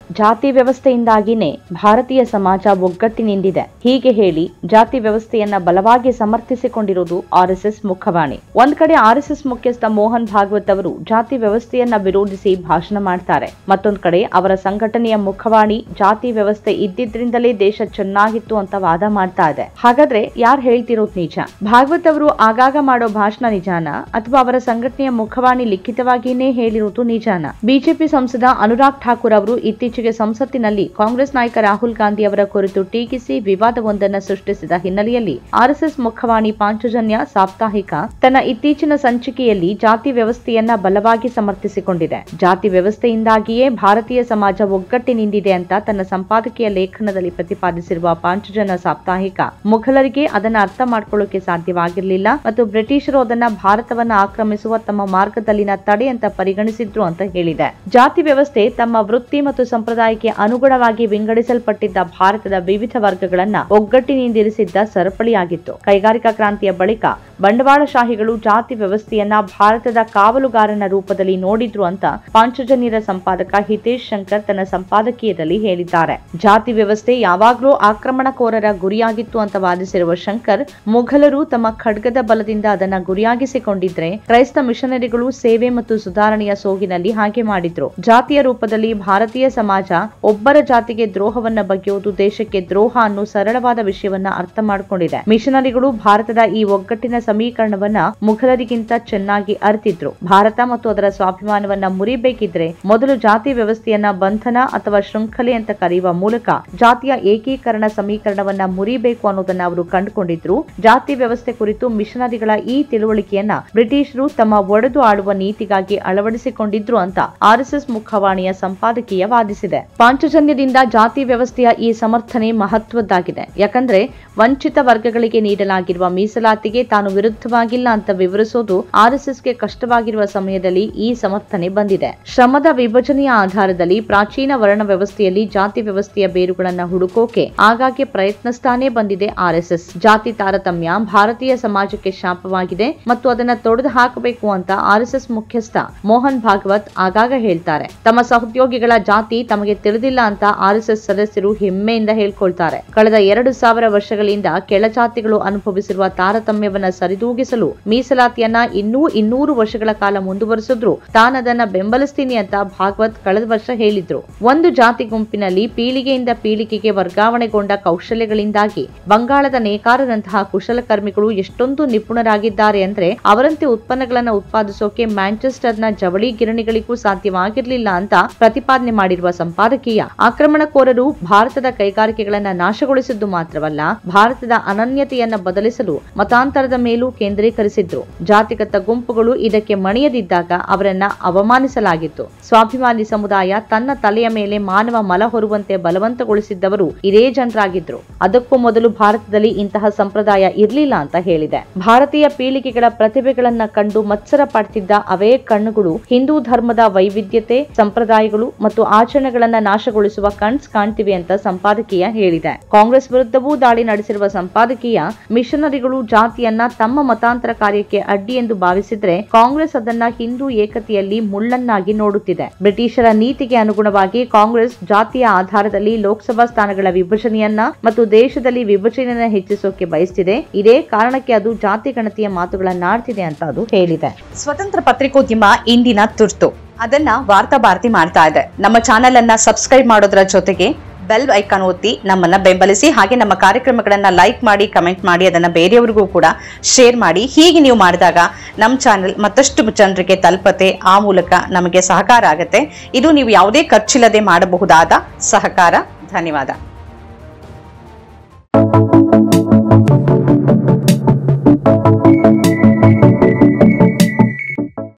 ಜಾತಿ ವ್ಯವಸ್ಥೆಯಿಂದಾಗಿನೇ ಭಾರತೀಯ ಸಮಾಜ ಒಗ್ಗಟ್ಟಿನಿಂದಿದೆ ಹೀಗೆ ಹೇಳಿ ಜಾತಿ ವ್ಯವಸ್ಥೆಯನ್ನ ಬಲವಾಗಿ ಸಮರ್ಥಿಸಿಕೊಂಡಿರುವುದು ಆರ್ಎಸ್ಎಸ್ ಮುಖವಾಣಿ ಒಂದ್ ಕಡೆ ಆರ್ಎಸ್ಎಸ್ ಮುಖ್ಯಸ್ಥ ಮೋಹನ್ ಭಾಗವತ್ ಅವರು ಜಾತಿ ವ್ಯವಸ್ಥೆಯನ್ನ ವಿರೋಧಿಸಿ ಭಾಷಣ ಮಾಡ್ತಾರೆ ಮತ್ತೊಂದ್ ಕಡೆ ಅವರ ಸಂಘಟನೆಯ ಮುಖವಾಣಿ ಜಾತಿ ವ್ಯವಸ್ಥೆ ಇದ್ದಿದ್ರಿಂದಲೇ ದೇಶ ಚೆನ್ನಾಗಿತ್ತು ಅಂತ ವಾದ ಮಾಡ್ತಾ ಇದೆ ಹಾಗಾದ್ರೆ ಯಾರು ಹೇಳ್ತಿರೋದು ನಿಜ ಭಾಗವತ್ ಅವರು ಆಗಾಗ ಮಾಡೋ ಭಾಷಣ ನಿಜಾನ ಅಥವಾ ಅವರ ಸಂಘಟನೆಯ ಮುಖವಾಣಿ ಲಿಖಿತವಾಗಿಯೇ ಹೇಳಿರುವುದು ನಿಜಾನ ಬಿಜೆಪಿ ಸಂಸದ ಅನುರಾಗ್ ಠಾಕೂರ್ ಅವರು ಇತ್ತೀಚೆಗೆ ಸಂಸತ್ತಿನಲ್ಲಿ ಕಾಂಗ್ರೆಸ್ ನಾಯಕ ರಾಹುಲ್ ಗಾಂಧಿ ಅವರ ಕುರಿತು ಟೀಕಿಸಿ ವಿವಾದವೊಂದನ್ನು ಸೃಷ್ಟಿಸಿದ ಹಿನ್ನೆಲೆಯಲ್ಲಿ ಆರ್ಎಸ್ಎಸ್ ಮುಖವಾಣಿ ಪಾಂಚಜನ್ಯ ಸಾಪ್ತಾಹಿಕ ತನ್ನ ಇತ್ತೀಚಿನ ಸಂಚಿಕೆಯಲ್ಲಿ ಜಾತಿ ವ್ಯವಸ್ಥೆಯನ್ನ ಬಲವಾಗಿ ಸಮರ್ಥಿಸಿಕೊಂಡಿದೆ ಜಾತಿ ವ್ಯವಸ್ಥೆಯಿಂದಾಗಿಯೇ ಭಾರತೀಯ ಸಮಾಜ ಒಗ್ಗಟ್ಟಿನಿಂದಿದೆ ಅಂತ ತನ್ನ ಸಂಪಾದಕೀಯ ಲೇಖನದಲ್ಲಿ ಪ್ರತಿಪಾದಿಸಿರುವ ಪಾಂಚಜನ್ಯ ಸಾಪ್ತಾಹಿಕ ಮುಘಲರಿಗೆ ಅದನ್ನ ಅರ್ಥ ಮಾಡ್ಕೊಳ್ಳೋಕೆ ಸಾಧ್ಯವಾಗಿರಲಿಲ್ಲ ಮತ್ತು ಬ್ರಿಟಿಷರು ಅದನ್ನ ಭಾರತವನ್ನ ಆಕ್ರಮಿಸುವ ತಮ್ಮ ಮಾರ್ಗದಲ್ಲಿನ ತಡೆ ಅಂತ ಪರಿಗಣಿಸಿದ್ರು ಅಂತ ಹೇಳಿದೆ ಜಾತಿ ವ್ಯವಸ್ಥೆ ತಮ್ಮ ವೃತ್ತಿ ಮತ್ತು ಸಂಪ್ರದಾಯಕ್ಕೆ ಅನುಗುಣವಾಗಿ ವಿಂಗಡಿಸಲ್ಪಟ್ಟಿದ್ದ ಭಾರತದ ವಿವಿಧ ವರ್ಗಗಳನ್ನ ಒಗ್ಗಟ್ಟಿನಿಂದಿರಿಸಿದ್ದ ಸರಪಳಿಯಾಗಿತ್ತು ಕೈಗಾರಿಕಾ ಕ್ರಾಂತಿಯ ಬಳಿಕ ಬಂಡವಾಳಶಾಹಿಗಳು ಜಾತಿ ವ್ಯವಸ್ಥೆಯನ್ನ ಭಾರತದ ಕಾವಲುಗಾರನ ರೂಪದಲ್ಲಿ ನೋಡಿದ್ರು ಅಂತ ಪಾಂಚಜನ್ಯರ ಸಂಪಾದಕ ಹಿತೇಶ್ ಶಂಕರ್ ತನ್ನ ಸಂಪಾದಕೀಯದಲ್ಲಿ ಹೇಳಿದ್ದಾರೆ ಜಾತಿ ವ್ಯವಸ್ಥೆ ಯಾವಾಗ್ಲೂ ಆಕ್ರಮಣಕೋರರ ಗುರಿಯಾಗಿತ್ತು ಅಂತ ವಾದಿಸಿರುವ ಶಂಕರ್ ಮುಘಲರು ತಮ್ಮ ಖಡ್ಗದ ಬಲದಿಂದ ಅದನ್ನ ಗುರಿಯಾಗಿಸಿಕೊಂಡಿದ್ರೆ ಕ್ರೈಸ್ತ ಮಿಷನರಿಗಳು ಸೇವೆ ಮತ್ತು ಸುಧಾರಣೆಯ ಸೋಗಿನಲ್ಲಿ ಹಾಗೆ ಮಾಡಿದ್ರು ಜಾತಿಯ ರೂಪದಲ್ಲಿ ಭಾರತೀಯ ಸಮಾಜ ಒಬ್ಬರ ಜಾತಿಗೆ ದ್ರೋಹವನ್ನ ಬಗೆಯುವುದು ದೇಶಕ್ಕೆ ದ್ರೋಹ ಅನ್ನೋ ಸರಳವಾದ ವಿಷಯವನ್ನ ಅರ್ಥ ಮಾಡಿಕೊಂಡಿದೆ ಮಿಷನರಿಗಳು ಭಾರತದ ಈ ಒಗ್ಗಟ್ಟಿನ ಸಮೀಕರಣವನ್ನ ಮುಘಲರಿಗಿಂತ ಚೆನ್ನಾಗಿ ಅರಿತಿದ್ರು ಭಾರತ ಮತ್ತು ಅದರ ಸ್ವಾಭಿಮಾನವನ್ನ ಮುರಿಬೇಕಿದ್ರೆ ಮೊದಲು ಜಾತಿ ವ್ಯವಸ್ಥೆಯನ್ನ ಬಂಧನ ಅಥವಾ ಶೃಂಖಲೆ ಅಂತ ಕರೆಯುವ ಮೂಲಕ ಜಾತಿಯ ಏಕೀಕರಣ ಸಮೀಕರಣವನ್ನ ಮುರಿಬೇಕು ಅನ್ನೋದನ್ನ ಅವರು ಕಂಡುಕೊಂಡಿದ್ರು ಜಾತಿ ವ್ಯವಸ್ಥೆ ಕುರಿತು ಮಿಷನರಿಗಳ ಈ ತಿಳುವಳಿಕೆಯನ್ನ ಬ್ರಿಟಿಷರು ತಮ್ಮ ಒಡೆದು ಆಳುವ ನೀತಿಗಾಗಿ ಅಳವಡಿಸಿಕೊಂಡಿದ್ರು ಅಂತ ಆರ್ಎಸ್ಎಸ್ ಮುಖವಾಣಿಯ ಸಂಪಾದಕೀಯ ವಾದಿಸಿದೆ ಪಾಂಚಜನ್ಯದಿಂದ ಜಾತಿ ವ್ಯವಸ್ಥೆಯ ಈ ಸಮರ್ಥನೆ ಮಹತ್ವದ್ದಾಗಿದೆ ಯಾಕಂದ್ರೆ ವಂಚಿತ ವರ್ಗಗಳಿಗೆ ನೀಡಲಾಗಿರುವ ಮೀಸಲಾತಿಗೆ ತಾನು ವಿರುದ್ಧವಾಗಿಲ್ಲ ಅಂತ ವಿವರಿಸೋದು ಆರ್ಎಸ್ಎಸ್ಗೆ ಕಷ್ಟವಾಗಿರುವ ಸಮಯದಲ್ಲಿ ಈ ಸಮರ್ಥನೆ ಬಂದಿದೆ ಶ್ರಮದ ವಿಭಜನೆಯ ಆಧಾರದಲ್ಲಿ ಪ್ರಾಚೀನ ವರ್ಣ ವ್ಯವಸ್ಥೆಯಲ್ಲಿ ಜಾತಿ ವ್ಯವಸ್ಥೆಯ ಬೇರುಗಳನ್ನ ಹುಡುಕೋಕೆ ಆಗಾಗ್ಗೆ ಪ್ರಯತ್ನಿಸ್ತಾನೇ ಬಂದಿದೆ ಆರ್ಎಸ್ಎಸ್ ಜಾತಿ ತಾರತಮ್ಯ ಭಾರತೀಯ ಸಮಾಜಕ್ಕೆ ಶಾಪವಾಗಿದೆ ಮತ್ತು ಅದನ್ನ ತೊಡೆದು ಹಾಕಬೇಕು ಅಂತ ಆರ್ಎಸ್ಎಸ್ ಮುಖ್ಯಸ್ಥ ಮೋಹನ್ ಭಾಗವತ್ ಆಗಾಗ ಹೇಳ್ತಾರೆ ತಮ್ಮ ಸಹೋದ್ಯೋಗಿಗಳ ಜಾತಿ ತಮಗೆ ತಿಳಿದಿಲ್ಲ ಅಂತ ಆರ್ಎಸ್ಎಸ್ ಸದಸ್ಯರು ಹೆಮ್ಮೆಯಿಂದ ಹೇಳ್ಕೊಳ್ತಾರೆ ಕಳೆದ ಎರಡು ಸಾವಿರ ವರ್ಷಗಳಿಂದ ಕೆಳಜಾತಿಗಳು ಅನುಭವಿಸಿರುವ ತಾರತಮ್ಯವನ್ನ ಸರಿದೂಗಿಸಲು ಮೀಸಲಾತಿಯನ್ನ ಇನ್ನೂ ಇನ್ನೂರು ವರ್ಷಗಳ ಕಾಲ ಮುಂದುವರಿಸಿದ್ರು ತಾನದನ್ನ ಬೆಂಬಲಿಸ್ತೀನಿ ಅಂತ ಭಾಗವತ್ ಕಳೆದ ವರ್ಷ ಹೇಳಿದ್ರು ಒಂದು ಜಾತಿ ಗುಂಪಿನಲ್ಲಿ ಪೀಳಿಗೆಯಿಂದ ಪೀಳಿಗೆಗೆ ವರ್ಗಾವಣೆಗೊಂಡ ಕೌಶಲ್ಯಗಳಿಂದಾಗಿ ಬಂಗಾಳದ ನೇಕಾರರಂತಹ ಕುಶಲಕರ್ಮಿಗಳು ಎಷ್ಟೊಂದು ನಿಪುಣರಾಗಿದ್ದಾರೆ ಅಂದ್ರೆ ಅವರಂತೆ ಉತ್ಪನ್ನಗಳನ್ನ ಉತ್ಪಾದಿಸೋಕೆ ಮ್ಯಾಂಚೆಸ್ಟರ್ನ ಜವಳಿ ಗಿರಣಿಗಳಿಗೂ ಸಾಧ್ಯವಾಗಿರಲಿಲ್ಲ ಅಂತ ಪ್ರತಿಪಾದನೆ ಮಾಡಿರುವ ಸಂಪಾದಕೀಯ ಆಕ್ರಮಣಕೋರರು ಭಾರತದ ಕೈಗಾರಿಕೆಗಳನ್ನ ನಾಶಗೊಳಿಸಿದ್ದು ಮಾತ್ರವಲ್ಲ ಭಾರತದ ಅನನ್ಯತೆಯನ್ನ ಬದಲಿಸಲು ಮತಾಂತರದ ಮೇಲೂ ಕೇಂದ್ರೀಕರಿಸಿದ್ರು ಜಾತಿಗತ ಗುಂಪುಗಳು ಇದಕ್ಕೆ ಮಣಿಯದಿದ್ದಾಗ ಅವರನ್ನ ಅವಮಾನಿಸಲಾಗಿತ್ತು ಸ್ವಾಭಿಮಾನಿ ಸಮುದಾಯ ತನ್ನ ತಲೆಯ ಮೇಲೆ ಮಾನವ ಮಲ ಹೊರುವಂತೆ ಬಲವಂತಗೊಳಿಸಿದ್ದವರು ಇದೇ ಜನರಾಗಿದ್ರು ಅದಕ್ಕೂ ಮೊದಲು ಭಾರತದಲ್ಲಿ ಇಂತಹ ಸಂಪ್ರದಾಯ ಇರಲಿಲ್ಲ ಅಂತ ಹೇಳಿದೆ ಭಾರತೀಯ ಪೀಳಿಗೆಗಳ ಪ್ರತಿಭೆಗಳನ್ನ ಕಂಡು ಮತ್ಸರ ಪಡ್ತಿದ್ದ ಅವೇ ಕಣ್ಣುಗಳು ಹಿಂದೂ ಧರ್ಮದ ವೈವಿಧ್ಯತೆ ಸಂಪ್ರದಾಯಗಳು ಮತ್ತು ಆಚರಣೆಗಳನ್ನ ನಾಶಗೊಳಿಸುವ ಕಣ್ಸ್ ಕಾಣ್ತಿವೆ ಅಂತ ಸಂಪಾದಕೀಯ ಹೇಳಿದೆ ಕಾಂಗ್ರೆಸ್ ವಿರುದ್ಧವೂ ದಾಳಿ ನಡೆಸಿರುವ ಸಂಪಾದಕೀಯ ಮಿಷನರಿಗಳು ಜಾತಿಯನ್ನ ತಮ್ಮ ಮತಾಂತರ ಕಾರ್ಯಕ್ಕೆ ಅಡ್ಡಿ ಎಂದು ಭಾವಿಸಿದ್ರೆ ಕಾಂಗ್ರೆಸ್ ಅದನ್ನ ಹಿಂದೂ ಏಕತೆಯಲ್ಲಿ ಮುಳ್ಳನ್ನಾಗಿ ನೋಡುತ್ತಿದೆ ಬ್ರಿಟಿಷರ ನೀತಿಗೆ ಅನುಗುಣವಾಗಿ ಕಾಂಗ್ರೆಸ್ ಜಾತಿಯ ಆಧಾರದಲ್ಲಿ ಲೋಕಸಭಾ ಸ್ಥಾನಗಳ ವಿಭಜನೆಯನ್ನ ಮತ್ತು ದೇಶದಲ್ಲಿ ವಿಭಜನೆಯನ್ನ ಹೆಚ್ಚಿಸೋಕೆ ಬಯಸ್ತಿದೆ ಇದೇ ಕಾರಣಕ್ಕೆ ಅದು ಜಾತಿ ಗಣತಿಯ ಮಾತುಗಳನ್ನಾಡ್ತಿದೆ ಅಂತ ಅದು ಹೇಳಿದೆ ಸ್ವತಂತ್ರ ಪತ್ರಿಕೋದ್ಯಮ ಇಂದಿನ ತುರ್ತು ಅದನ್ನ ವಾರ್ತಾ ಭಾರತಿ ಮಾಡ್ತಾ ಇದೆ ನಮ್ಮ ಚಾನೆಲ್ ಅನ್ನ ಸಬ್ಸ್ಕ್ರೈಬ್ ಮಾಡೋದ್ರ ಜೊತೆಗೆ ಬೆಲ್ ಐಕಾನ್ ಒತ್ತಿ ನಮ್ಮನ್ನ ಬೆಂಬಲಿಸಿ ಹಾಗೆ ನಮ್ಮ ಕಾರ್ಯಕ್ರಮಗಳನ್ನ ಲೈಕ್ ಮಾಡಿ ಕಮೆಂಟ್ ಮಾಡಿ ಅದನ್ನ ಬೇರೆಯವರಿಗೂ ಕೂಡ ಶೇರ್ ಮಾಡಿ ಹೀಗೆ ನೀವು ಮಾಡಿದಾಗ ನಮ್ಮ ಚಾನೆಲ್ ಮತ್ತಷ್ಟು ಜನರಿಗೆ ತಲುಪತ್ತೆ ಆ ಮೂಲಕ ನಮಗೆ ಸಹಕಾರ ಆಗತ್ತೆ ಇದು ನೀವು ಯಾವುದೇ ಖರ್ಚಿಲ್ಲದೆ ಮಾಡಬಹುದಾದ ಸಹಕಾರ ಧನ್ಯವಾದ